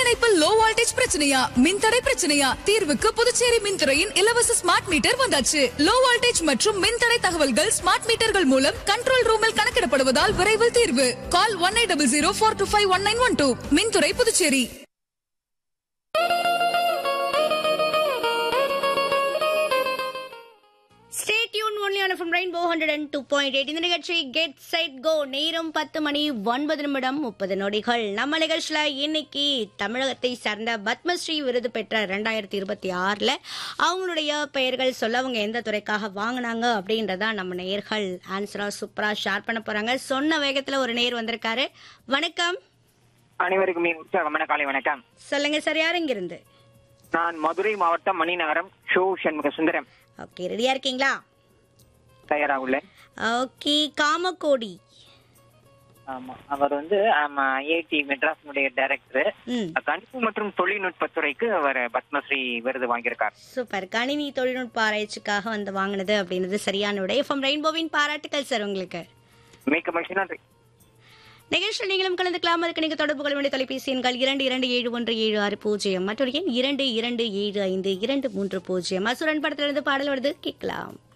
இணைப்பில் low voltage பிரச்சனையா மின்தடை பிரச்சனையா தீர்வுக்கு புதுச்சேரி மின்துறையின் இலவச ஸ்மார்ட் மீட்டர் வந்தாச்சு லோ வோல்டேஜ் மற்றும் மின்தடை தகவல்கள் ஸ்மார்ட் மீட்டர்கள் மூலம் கண்ட்ரோல் ரூமில் கணக்கிடப்படுவதால் விரைவில் தீர்வு call one eight double zero four two five one nine one two மின்துறை Puducherry stay tune only on from rainbow hundred and two point eight இந்த நிகழ்ச்சி கெட் சைட் கோ நேரம் பத்து மணி ஒன்பது நிமிடம் முப்பது நொடிகள் நம்ம நிகழ்ச்சியில இன்னைக்கு தமிழகத்தை சார்ந்த பத்மஸ்ரீ விருது பெற்ற ரெண்டாயிரத்தி இருபத்தி ஆறுல அவங்களுடைய பெயர்கள் சொல்ல அவங்க எந்த துறைக்காக வாங்கினாங்க அப்படின்றத நம்ம நேர்கள் ஆன்சரா சூப்பரா ஷேர் பண்ண போறாங்க சொன்ன வேகத்துல ஒரு நேர் வந்திருக்காரு வணக்கம் அனைவருக்கும் மீன் உற்சாகமான காலை வணக்கம் சொல்லுங்க சார் யார் இங்கிருந்து நான் மதுரை மாவட்டம் Maninagaram show Shanmugasundaram okay ரெடியா இருக்கீங்களா தயாராக உள்ளேன் ஓகே காமக்கோடி ஆமா அவர் வந்து ஆமா ஐஐடி மெட்ராஸினுடைய டைரக்டர் ம் கணிப்பு மற்றும் தொழில்நுட்பத்துறைக்கு அவர் பத்மஸ்ரீ விருது வாங்கியிருக்கார் சூப்பர் கணினி தொழில்நுட்ப ஆராய்ச்சிக்காக வந்து வாங்கினது அப்படின்றது சரியான விடை எஃப்எம் ரெயின்போவின் பாராட்டுக்கள் சார் உங்களுக்கு மிக்க மகிழ்ச்சி நன்றி நிகழ்ச்சியில் நீங்களும் கலந்துக்கலாம் அதுக்கு நீங்க தொடர்பு கொள்ள வேண்டிய தொலைபேசி எண்கள் இரண்டு இரண்டு ஏழு ஒன்று ஏழு ஆறு பூஜ்ஜியம் மற்றொரு எண் இரண்டு இரண்டு ஏழு ஐந்து இரண்டு மூன்று பூஜ்ஜியம் அசுரன் படத்திலிருந்து பாடல் வருது கேட்கலாம்